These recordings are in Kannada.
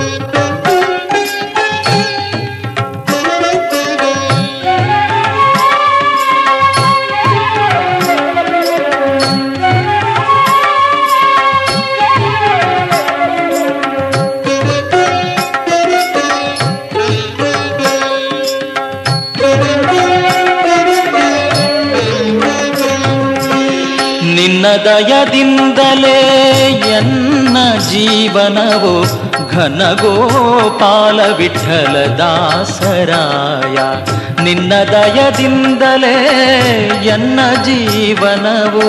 ನಿನ್ನ ದಯದಿಂದಲೇ ಎನ್ನ ಜೀವನವು ಘನಗೋಪಾಲ ವಿಠಲ ದಾಸರಾಯ ನಿನ್ನ ದಯದಿಂದಲೇ ಎನ್ನ ಜೀವನವು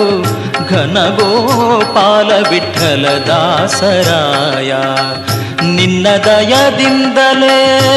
ಘನಗೋಪಾಲ ವಿಠಲ ದಾಸರಾಯ ನಿನ್ನ ದಯದಿಂದಲೇ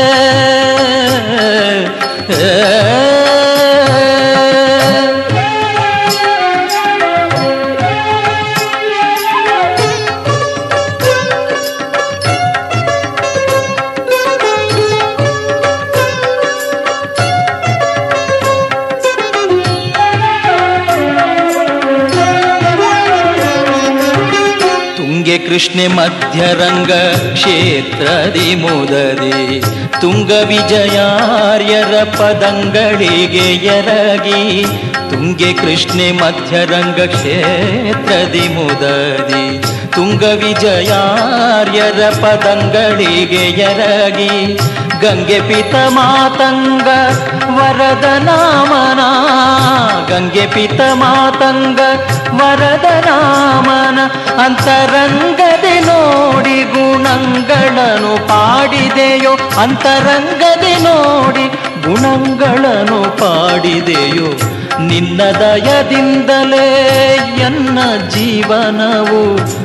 ತುಂಗೆ ಕೃಷ್ಣೆ ಮಧ್ಯರಂಗ ಕ್ಷೇತ್ರದಿ ಮುದದಿ ತುಂಗ ವಿಜಯಾರ್ಯರ ಪದಂಗಳಿಗೆ ಎರಗಿ ತುಂಗೆ ಕೃಷ್ಣೆ ಮಧ್ಯರಂಗ ಕ್ಷೇತ್ರದಿ ಮುದದಿ ತುಂಗ ವಿಜಯಾರ್ಯರ ಪದಂಗಳಿಗೆ ಎರಗಿ ಗಂಗೆ ಪಿತ ಮಾತಂಗ ವರದ ನಾಮನ ಗಂಗೆ ಪಿತ ಮಾತಂಗ ವರದ ನಾಮನ ಅಂತರಂಗದೆ ನೋಡಿ ಗುಣಗಳನ್ನು ಪಾಡಿದೆಯೋ ಅಂತರಂಗದೆ ನೋಡಿ ಗುಣಗಳನ್ನು ಪಾಡಿದೆಯೋ ನಿನ್ನ ದಯದಿಂದಲೇ ಎನ್ನ ಜೀವನವು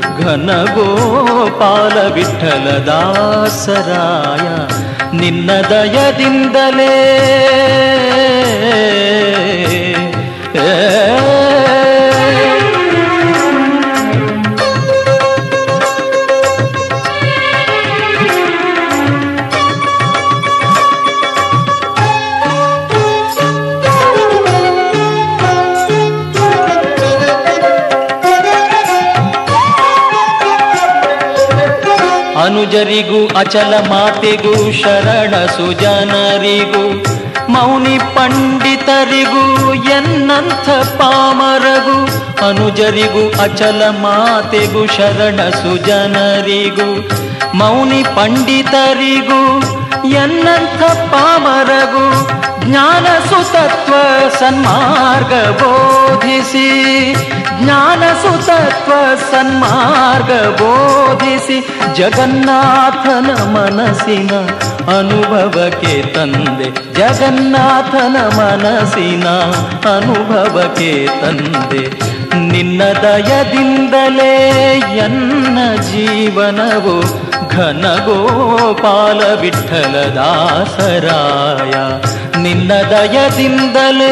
ಘನಗೋಪಾಲ ವಿಠಲ ದಾಸರಾಯ ನಿನ್ನ ದಯದಿಂದಲೇ ಅನುಜರಿಗೂ ಅಚಲ ಮಾತೆಗೂ ಶರಣ ಸುಜನರಿಗೂ ಮೌನಿ ಪಂಡಿತರಿಗೂ ಎನ್ನಂಥ ಪಾಮರಗೂ ಅನುಜರಿಗೂ ಅಚಲ ಮಾತೆಗೂ ಶರಣ ಸುಜನರಿಗೂ ಮೌನಿ ಪಂಡಿತರಿಗೂ ಎನ್ನಂಥ ಪಾಮರಗೂ ಜ್ಞಾನ ಸುತತ್ವ ಸನ್ಮಾರ್ಗ ಬೋಧಿಸಿ ಜ್ಞಾನ ಸುತತ್ವ ಸನ್ಮಾರ್ಗ ಬೋಧಿಸಿ ಜಗನ್ನಾಥನ ಮನಸ್ಸಿನ ಅನುಭವಕ್ಕೆ ತಂದೆ ಜಗನ್ನಾಥನ ಮನಸ್ಸಿನ ಅನುಭವಕ್ಕೆ ತಂದೆ ನಿನ್ನ ದಯದಿಂದಲೇ ಎನ್ನ ಜೀವನವು ಘನಗೋಪಾಲ ವಿಠಲ ದಾಸರಾಯ ನಿನ್ನ ದಯದಿಂದಲೇ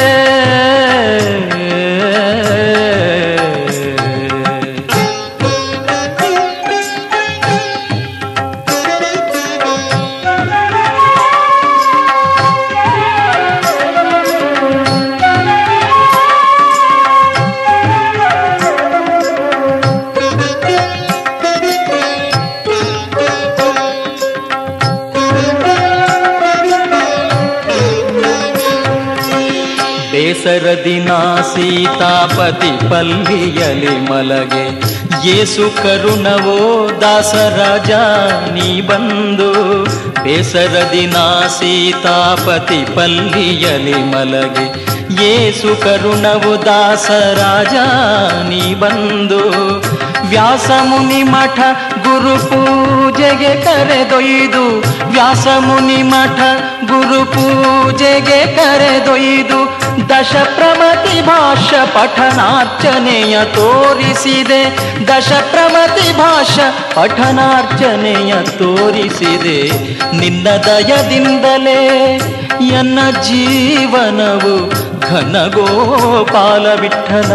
ಬೇಸರ ದಿನ ಸೀತಾಪತಿ ಪಲ್ಲಿಯಲಿ ಮಲಗೆ ಯೇಸು ಕರುಣವೋ ದಾಸರಾಜ ನೀ ಬಂದು ಬೇಸರ ದಿನ ಸೀತಾಪತಿ ಪಲ್ಲಿಯಲಿ ಮಲಗೆ ಯೇಸು ಕರುಣವು ದಾಸರಾಜ ನೀ ಬಂದು ವ್ಯಾಸ ಮುನಿ ಮಠ ಗುರು ಪೂಜೆಗೆ ಕರೆದೊಯ್ದು ವ್ಯಾಸ ಮುನಿ ಮಠ ಗುರು ಪೂಜೆಗೆ ಕರೆದೊಯ್ದು ದಶ ಪ್ರಮತಿ ಭಾಷ್ಯ ಪಠನಾರ್ಚನೆಯ ತೋರಿಸಿದೆ ದಶ ಪ್ರಮತಿ ಭಾಷ್ಯ ಪಠನಾರ್ಚನೆಯ ತೋರಿಸಿದೆ ನಿನ್ನ ದಯದಿಂದಲೇ ಎನ್ನ ಜೀವನವು ಘನಗೋಪಾಲ ವಿಠಲ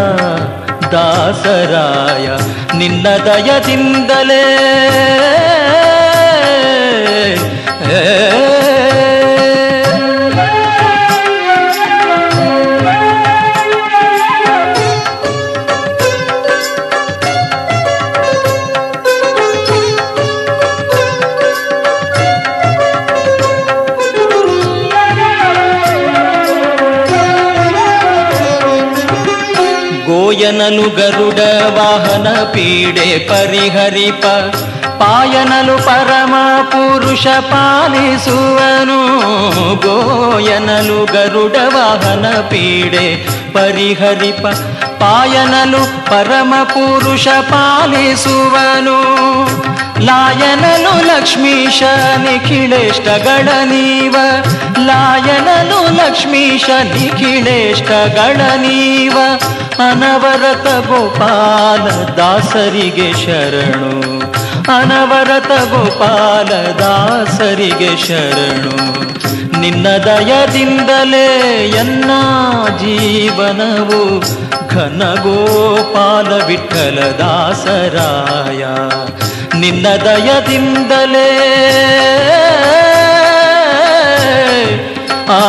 ದಾಸರಾಯ ನಿನ್ನ ದಯದಿಂದಲೇ ಗೋಯನಲು ಗರುಡ ವಾಹನ ಪೀಡೆ ಪರಿಹರಿಪ ಪಾಯನಲು ಪರಮ ಪುರುಷ ಪಾಲಿಸುವನು ಗೋಯನಲು ಗರುಡ ವಾಹನ ಪೀಡೆ ಪರಿಹರಿಪ ಪಾಯನಲು ಪರಮ ಪುರುಷ ಪಾಲಿಸುವನು ಲಾಯನಲು ಲಕ್ಷ್ಮೀಶ ನಿಖಿಳೇಷ್ಟಗಳ ನೀವ ಲಾಯನಲು ಲಕ್ಷ್ಮೀಶ ನಿಖಿಳೇಷ್ಟಗಳ ನೀವ ಅನವರತ ಗೋಪಾಲ ದಾಸರಿಗೆ ಶರಣು ಅನವರತ ಗೋಪಾಲ ದಾಸರಿಗೆ ಶರಣು ನಿನ್ನ ದಯದಿಂದಲೇ ಎನ್ನ ಜೀವನವು ಘನ ಗೋಪಾಲ ವಿಠಲ ದಾಸರಾಯ ನಿನ್ನ ದಯದಿಂದಲೇ ಆ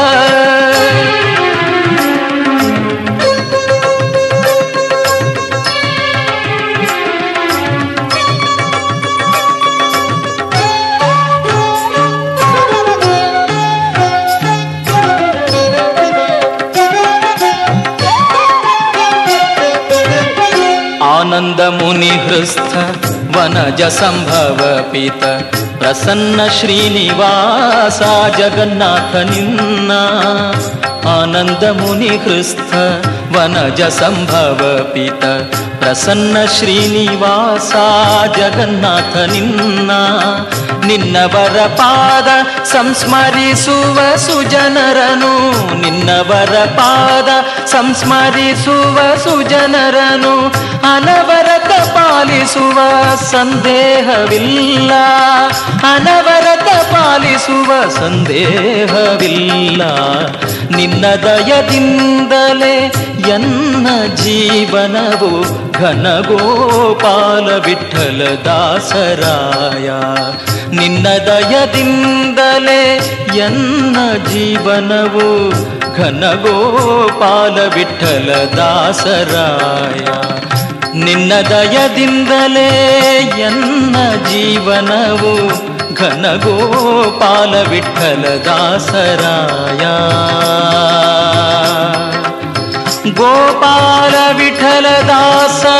ಆನಂದ ಮುನಿ ಹೃಸ್ಥ ವನಜ ಸಂಭವ ಪಿತ ಪ್ರಸನ್ನ ಶ್ರೀನಿವಾಸ ಜಗನ್ನಾಥ ನಿನ್ನ ಆನಂದ ಮುನಿ ಹೃಸ್ಥ ವನಜ ಸಂಭವ ಪಿತ ಪ್ರಸನ್ನ ಶ್ರೀನಿವಾಸ ಜಗನ್ನಾಥ ನಿನ್ನ ನಿನ್ನವರ ಪಾದ ಸಂಸ್ಮರಿಸುವ ಸುಜನರನು ನಿನ್ನವರ ಪಾದ ಸಂಸ್ಮರಿಸುವ ಸುಜನರನು ಅನವರತ ಪಾಲಿಸುವ ಸಂದೇಹವಿಲ್ಲ ಅನವರತ ಪಾಲಿಸುವ ಸಂದೇಹವಿಲ್ಲ ನಿನ್ನ ದಯದಿಂದಲೇ ಎನ್ನ ಜೀವನವು ಘನಗೋಪಾಲ ವಿಠಲ ದಾಸರಾಯ ನಿನ್ನ ದಯದಿಂದಲೇ ಎನ್ನ ಜೀವನವು ಘನಗೋಪಾಲ ವಿಠಲ ದಾಸರಾಯ ನಿನ್ನ ದಯದಿಂದಲೇ ಎನ್ನ ಜೀವನವು ಘನಗೋಪಾಲ ವಿಠಲ ದಾಸರಾಯ ಗೋಪಾಲ ವಿಠಲ ದಾಸ